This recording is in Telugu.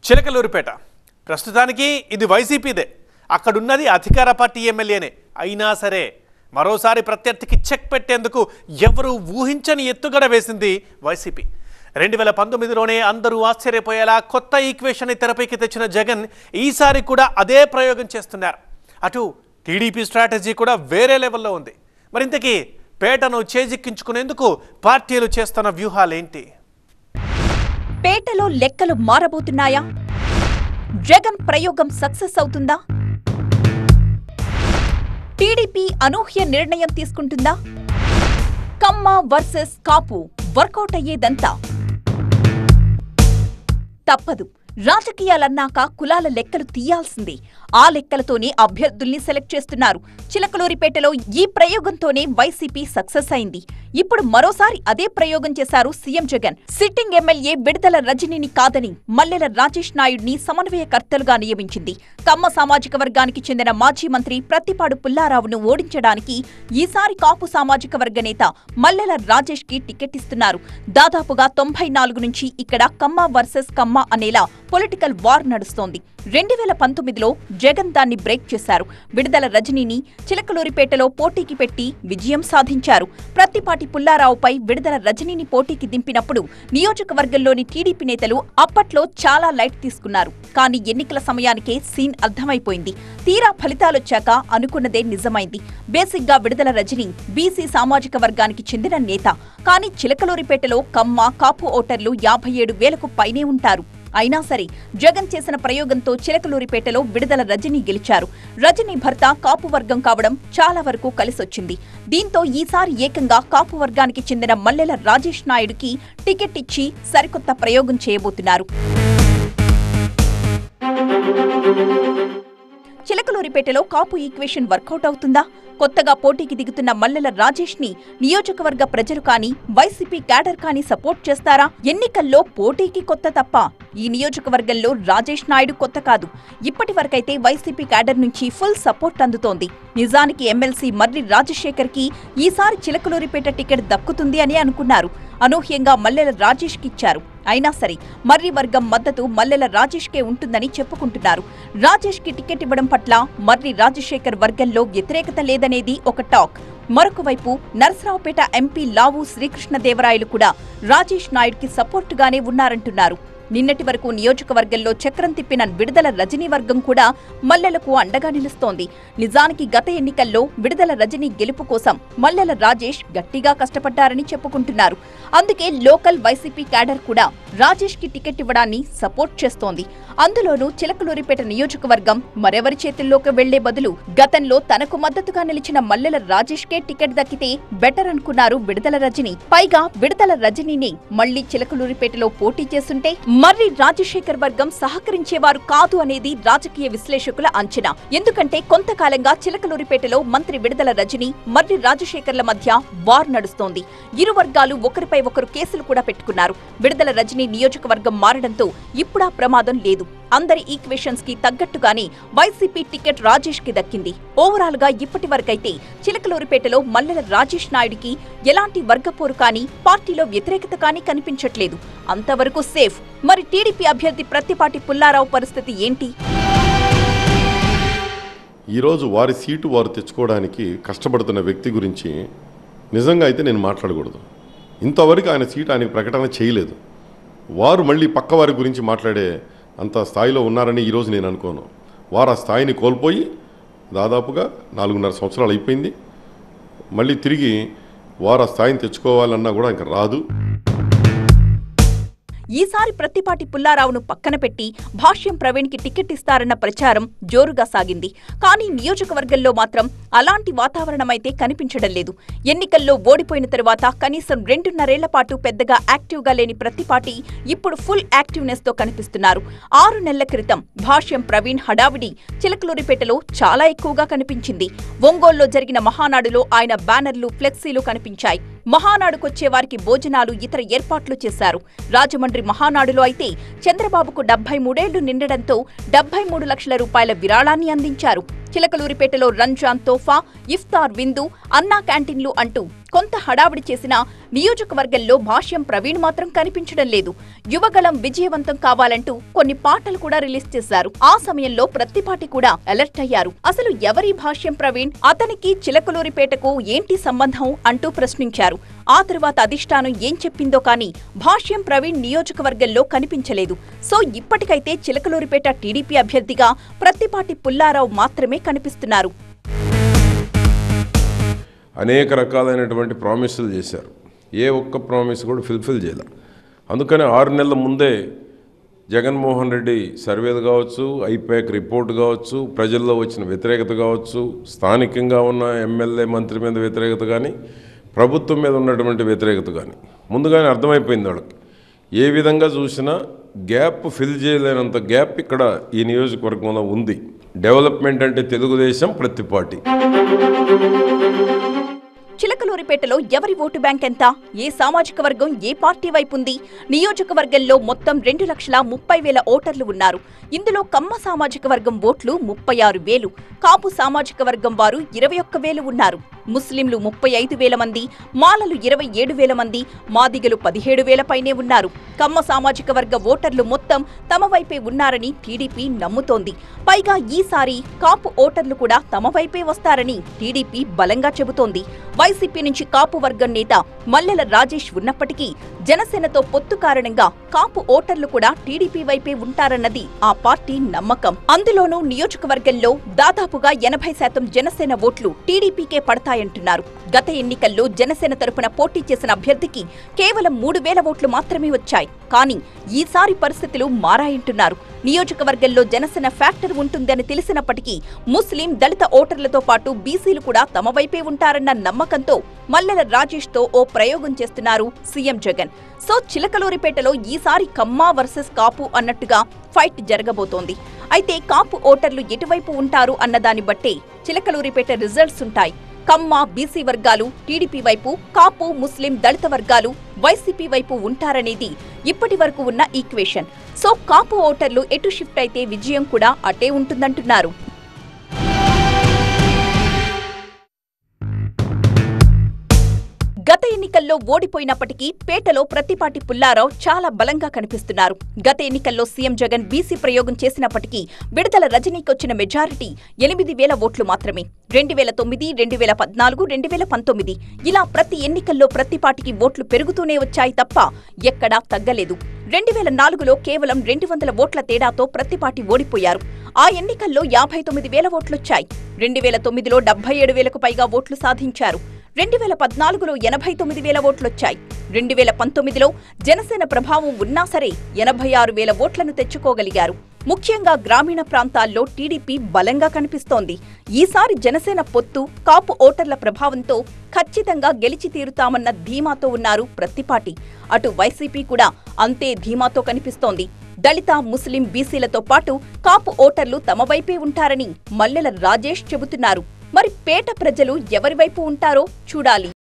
చిలకలూరిపేట ప్రస్తుతానికి ఇది వైసీపీదే అక్కడున్నది అధికార పార్టీ ఎమ్మెల్యేనే అయినా సరే మరోసారి ప్రత్యర్థికి చెక్ పెట్టేందుకు ఎవరు ఊహించని ఎత్తుగడ వేసింది వైసీపీ రెండు వేల పంతొమ్మిదిలోనే అందరూ ఆశ్చర్యపోయేలా కొత్త ఈక్వేషన్ తెరపైకి తెచ్చిన జగన్ ఈసారి కూడా అదే ప్రయోగం చేస్తున్నారు అటు టీడీపీ స్ట్రాటజీ కూడా వేరే లెవెల్లో ఉంది మరింతకీ పేటను చేజిక్కించుకునేందుకు పార్టీలు చేస్తున్న వ్యూహాలేంటి పేటలో లెక్కలు మారబోతున్నాయా జగన్ ప్రయోగం సక్సెస్ అవుతుందా టీడీపీ అనూహ్య నిర్ణయం తీసుకుంటుందా కమ్మ వర్సెస్ కాపు వర్కౌట్ అయ్యేదంతా తప్పదు రాజకీయాలన్నాక కులాల లెక్కలు తీయాల్సిందే ఆ లెక్కలతోనే అభ్యర్థుల్ని సెలెక్ట్ చేస్తున్నారు చిలకలూరిపేటలో ఈ ప్రయోగంతోనే వైసీపీ సక్సెస్ అయింది ఇప్పుడు మరోసారి అదే ప్రయోగం చేశారు సీఎం జగన్ సిట్టింగ్ ఎమ్మెల్యే విడుదల రజనీని కాదని మల్లెల రాజేష్ నాయుడిని సమన్వయకర్తలుగా నియమించింది కమ్మ సామాజిక వర్గానికి చెందిన మాజీ మంత్రి ప్రత్తిపాడు పుల్లారావును ఓడించడానికి ఈసారి కాపు సామాజిక వర్గ నేత మల్లెల రాజేష్ కి టికెట్ ఇస్తున్నారు దాదాపుగా తొంభై నాలుగు నుంచి ఇక్కడ కమ్మ వర్సెస్ కమ్మ అనేలా పొలిటికల్ వార్ నడుస్తోంది రెండు వేల పంతొమ్మిదిలో జగన్ దాన్ని బ్రేక్ చేశారు విడుదల రజనీని చిలకలూరిపేటలో పోటీకి పెట్టి విజయం సాధించారు ప్రత్తిపాటి పుల్లారావుపై విడుదల రజనీని పోటీకి దింపినప్పుడు నియోజకవర్గంలోని టీడీపీ నేతలు అప్పట్లో చాలా లైట్ తీసుకున్నారు కానీ ఎన్నికల సమయానికే సీన్ అర్థమైపోయింది తీరా ఫలితాలొచ్చాక అనుకున్నదే నిజమైంది బేసిక్ గా విడుదల రజని బీసీ సామాజిక వర్గానికి చెందిన నేత కానీ చిలకలూరిపేటలో కమ్మ కాపు ఓటర్లు యాభై ఏడు వేలకు పైనే ఉంటారు అయినా సరే జగన్ చేసిన ప్రయోగంతో చిలకలూరిపేటలో విడుదల రజనీ గెలిచారు రజనీ భర్త కాపు వర్గం కావడం చాలా వరకు కలిసొచ్చింది దీంతో ఈసారి ఏకంగా కాపు వర్గానికి చెందిన మల్లెల రాజేష్ నాయుడుకి టికెట్ ఇచ్చి సరికొత్త ప్రయోగం చేయబోతున్నారు చిలకలూరిపేటలో కాపు ఈక్వేషన్ వర్కౌట్ అవుతుందా కొత్తగా పోటీకి దిగుతున్న మల్లెల రాజేష్ ని నియోజకవర్గ ప్రజలు కానీ వైసీపీ క్యాడర్ కానీ సపోర్ట్ చేస్తారా ఎన్నికల్లో పోటీకి కొత్త తప్ప ఈ నియోజకవర్గంలో రాజేష్ నాయుడు కొత్త కాదు ఇప్పటి వరకైతే వైసీపీ క్యాడర్ నుంచి ఫుల్ సపోర్ట్ అందుతోంది నిజానికి ఎమ్మెల్సీ మర్రి రాజశేఖర్ కి ఈసారి చిలకలూరిపేట టికెట్ దక్కుతుంది అని అనుకున్నారు అనూహ్యంగా మల్లెల రాజేష్ ఇచ్చారు అయినా సరే మర్రి వర్గం మద్దతు మల్లెల రాజేష్ కే ఉంటుందని చెప్పుకుంటున్నారు రాజేష్ కి టికెట్ ఇవ్వడం పట్ల మర్రి రాజశేఖర్ వర్గంలో వ్యతిరేకత లేదనేది ఒక టాక్ మరొక వైపు నరసరావుపేట ఎంపీ లావు శ్రీకృష్ణదేవరాయలు కూడా రాజేష్ నాయుడుకి సపోర్టుగానే ఉన్నారంటున్నారు నిన్నటి వరకు నియోజకవర్గంలో చక్రం తిప్పిన విడుదల రజనీ వర్గం కూడా మల్లెలకు అండగా నిలుస్తోంది నిజానికి గత ఎన్నికల్లో విడుదల రజనీ గెలుపు కోసం మల్లెల రాజేష్ గట్టిగా కష్టపడ్డారని చెప్పుకుంటున్నారు అందుకే లోకల్ వైసీపీ క్యాడర్ కూడా రాజేష్ కి టికెట్ ఇవ్వడాన్ని సపోర్ట్ చేస్తోంది అందులోనూ చిలకలూరిపేట నియోజకవర్గం మరెవరి చేతుల్లోకి వెళ్లే బదులు గతంలో తనకు మద్దతుగా నిలిచిన మల్లెల రాజేష్ కే టికెట్ దక్కితే బెటర్ అనుకున్నారు విడుదల రజని పైగా విడుదల రజనీని మళ్లీ చిలకలూరిపేటలో పోటీ చేస్తుంటే మర్రి రాజశేఖర్ వర్గం సహకరించేవారు కాదు అనేది రాజకీయ విశ్లేషకుల అంచనా ఎందుకంటే కొంతకాలంగా చిలకలూరిపేటలో మంత్రి విడుదల రజని మర్రి రాజశేఖర్ల మధ్య వార్ నడుస్తోంది ఇరు వర్గాలు ఒకరిపై ఒకరు కేసులు కూడా పెట్టుకున్నారు విడుదల రజని నియోజకవర్గం మారడంతో ఇప్పుడా ప్రమాదం లేదు అందరి ఈక్వేషన్స్ కి తగ్గట్టుగానే వైసీపీ టికెట్ రాజేష్ కి దక్కింది ఓవరాల్ గా ఇప్పటి వరకైతే చిలకలూరిపేటలో మల్లెల రాజేష్ నాయుడికి ఎలాంటి వర్గపోరు కానీ పార్టీలో వ్యతిరేకత కానీ కనిపించట్లేదు అంతవరకు సేఫ్ మరి టీడీపీ అభ్యర్థి ప్రత్తిపాటి పుల్లారావు పరిస్థితి ఏంటి ఈరోజు వారి సీటు వారు తెచ్చుకోవడానికి కష్టపడుతున్న వ్యక్తి గురించి నిజంగా అయితే నేను మాట్లాడకూడదు ఇంతవరకు ఆయన సీటు ఆయనకు ప్రకటన చేయలేదు వారు మళ్ళీ పక్క వారి గురించి మాట్లాడే అంత స్థాయిలో ఉన్నారని ఈరోజు నేను అనుకోను వారు ఆ స్థాయిని కోల్పోయి దాదాపుగా నాలుగున్నర సంవత్సరాలు అయిపోయింది మళ్ళీ తిరిగి వారు ఆ స్థాయిని తెచ్చుకోవాలన్నా కూడా ఇంకా రాదు ఈసారి ప్రత్తిపాటి పుల్లారావును పక్కన పెట్టి భాష్యం ప్రవీణ్ కి టికెట్ ఇస్తారన్న ప్రచారం జోరుగా సాగింది కానీ నియోజకవర్గంలో మాత్రం అలాంటి వాతావరణమైతే కనిపించడం లేదు ఎన్నికల్లో ఓడిపోయిన తరువాత కనీసం రెండున్నరేళ్ల పాటు పెద్దగా యాక్టివ్ గా లేని ప్రత్తిపాటి ఇప్పుడు ఫుల్ యాక్టివ్నెస్ తో కనిపిస్తున్నారు ఆరు నెలల క్రితం భాష్యం ప్రవీణ్ హడావిడి చిలకలూరిపేటలో చాలా ఎక్కువగా కనిపించింది ఒంగోలులో జరిగిన మహానాడులో ఆయన బ్యానర్లు ఫ్లెక్సీలు కనిపించాయి మహానాడుకొచ్చే వారికి భోజనాలు ఇతర ఏర్పాట్లు చేశారు రాజమండ్రి మహానాడులో అయితే చంద్రబాబుకు డెబ్బై మూడేళ్లు నిండడంతో డెబ్బై మూడు లక్షల రూపాయల విరాళాన్ని అందించారు చిలకలూరిపేటలో రంజాన్ తోఫా ఇఫ్తార్ విందు అన్నా క్యాంటీన్లు అంటూ కొంత హడావిడి చేసినా నియోజకవర్గంలో భాష్యం ప్రవీణ్ మాత్రం కనిపించడం లేదు యువగళం విజయవంతం కావాలంటూ కొన్ని పాటలు కూడా రిలీజ్ చేశారు ఆ సమయంలో ప్రత్తిపాటి కూడా అలర్ట్ అయ్యారు అసలు ఎవరి భాష్యం ప్రవీణ్ అతనికి చిలకలూరిపేటకు ఏంటి సంబంధం అంటూ ప్రశ్నించారు ఆ తరువాత అధిష్టానం ఏం చెప్పిందో కానీ భాష్యం ప్రవీణ్ నియోజకవర్గంలో కనిపించలేదు సో ఇప్పటికైతే చిలకలూరిపేట టీడీపీ అభ్యర్థిగా ప్రత్తిపాటి పుల్లారావు మాత్రమే కనిపిస్తున్నారు అనేక రకాలైనటువంటి ప్రామిసులు చేశారు ఏ ఒక్క ప్రామిస్ కూడా ఫుల్ఫిల్ చేయలే అందుకని ఆరు నెలల ముందే జగన్మోహన్ రెడ్డి సర్వేలు కావచ్చు ఐపాక్ రిపోర్ట్ కావచ్చు ప్రజల్లో వచ్చిన వ్యతిరేకత కావచ్చు స్థానికంగా ఉన్న ఎమ్మెల్యే మంత్రి మీద వ్యతిరేకత కానీ ప్రభుత్వం మీద ఉన్నటువంటి వ్యతిరేకత కానీ ముందుగానే అర్థమైపోయింది వాళ్ళకి ఏ విధంగా చూసినా గ్యాప్ ఫిల్ చేయలేనంత గ్యాప్ ఇక్కడ ఈ నియోజకవర్గంలో ఉంది డెవలప్మెంట్ అంటే తెలుగుదేశం ప్రతి పార్టీ చిలకలూరిపేటలో ఎవరి ఓటు బ్యాంక్ ఎంత ఏ సామాజిక వర్గం ఏ పార్టీ వైపు ఉంది నియోజకవర్గంలో మొత్తం రెండు లక్షల ముప్పై వేల ఓటర్లు ఉన్నారు ఇందులో కమ్మ సామాజిక వర్గం ఓట్లు ముప్పై ఆరు వేలు కాపు సామాజిక వర్గం వారు ఇరవై ఒక్క వేలు ఉన్నారు ముస్లింలు ముప్పై ఐదు వేల మంది మాలలు ఇరవై ఏడు వేల మంది మాదిగలు పదిహేడు వేల పైనే ఉన్నారు కమ్మ సామాజిక వర్గ ఓటర్లు మొత్తం తమ వైపే ఉన్నారని టీడీపీ నమ్ముతోంది పైగా ఈసారి కాపు ఓటర్లు కూడా తమ వైపే వస్తారని టీడీపీ బలంగా చెబుతోంది వైసీపీ నుంచి కాపు వర్గం నేత మల్లెల రాజేష్ ఉన్నప్పటికీ జనసేనతో పొత్తు కారణంగా కాపు ఓటర్లు కూడా టీడీపీ వైపే ఉంటారన్నది ఆ పార్టీ నమ్మకం అందులోనూ నియోజకవర్గంలో దాదాపుగా ఎనభై శాతం జనసేన ఓట్లు టీడీపీకే పడతాయంటున్నారు గత ఎన్నికల్లో జనసేన తరపున పోటీ చేసిన అభ్యర్థికి కేవలం మూడు వేల ఓట్లు మాత్రమే వచ్చాయి కానీ ఈసారి పరిస్థితులు మారాయంటున్నారు నియోజకవర్గంలో జనసేన ఫ్యాక్టర్ ఉంటుందని తెలిసినప్పటికీ ముస్లిం దళిత ఓటర్లతో పాటు బీసీలు కూడా తమ వైపే ఉంటారన్న నమ్మకంతో మల్లెల రాజేష్ తో ఓ ప్రయోగం చేస్తున్నారు సీఎం జగన్ సో చిలకలూరిపేటలో ఈసారి కమ్మా వర్సెస్ కాపు అన్నట్టుగా ఫైట్ జరగబోతోంది అయితే కాపు ఓటర్లు ఎటువైపు ఉంటారు అన్నదాన్ని బట్టే చిలకలూరిపేట రిజల్ట్స్ ఉంటాయి కమ్మ బీసీ వర్గాలు టీడీపీ వైపు కాపు ముస్లిం దళిత వర్గాలు వైసీపీ వైపు ఉంటారనేది ఇప్పటి వరకు ఉన్న ఈక్వేషన్ సో కాపు ఓటర్లు ఎటు షిఫ్ట్ అయితే విజయం కూడా అటే ఉంటుందంటున్నారు గత ఎన్నికల్లో ఓడిపోయినప్పటికీ పేటలో ప్రతిపాటి పుల్లారావు చాలా బలంగా కనిపిస్తున్నారు గత ఎన్నికల్లో సీఎం జగన్ బీసీ ప్రయోగం చేసినప్పటికీ విడుదల రజనీకి వచ్చిన మెజారిటీ ఎనిమిది వేల ఓట్లు మాత్రమే రెండు వేల తొమ్మిది రెండు వేల పద్నాలుగు రెండు వేల పంతొమ్మిది ఇలా ప్రతి ఎన్నికల్లో ప్రతిపాటికి ఓట్లు పెరుగుతూనే వచ్చాయి తప్ప ఎక్కడా తగ్గలేదు రెండు వేల నాలుగులో కేవలం రెండు వందల ఓట్ల తేడాతో ప్రతిపాటి ఓడిపోయారు ఆ ఎన్నికల్లో యాభై తొమ్మిది వేల ఓట్లొచ్చాయి రెండు వేల తొమ్మిదిలో డెబ్బై ఏడు వేలకు పైగా ఓట్లు సాధించారు రెండు వేల పద్నాలుగులో ఎనభై తొమ్మిది వేల ఓట్లొచ్చాయి రెండు వేల పంతొమ్మిదిలో జనసేన ప్రభావం ఉన్నా సరే ఎనభై ఆరు వేల ఓట్లను తెచ్చుకోగలిగారు ముఖ్యంగా గ్రామీణ ప్రాంతాల్లో టీడీపీ బలంగా కనిపిస్తోంది ఈసారి జనసేన పొత్తు కాపు ఓటర్ల ప్రభావంతో ఖచ్చితంగా గెలిచి తీరుతామన్న ధీమాతో ఉన్నారు ప్రత్తిపాటి అటు వైసీపీ కూడా అంతే ధీమాతో కనిపిస్తోంది దళిత ముస్లిం బీసీలతో పాటు కాపు ఓటర్లు తమ వైపే ఉంటారని మల్లెల రాజేష్ చెబుతున్నారు మరి పేట ప్రజలు ఎవరి వైపు ఉంటారో చూడాలి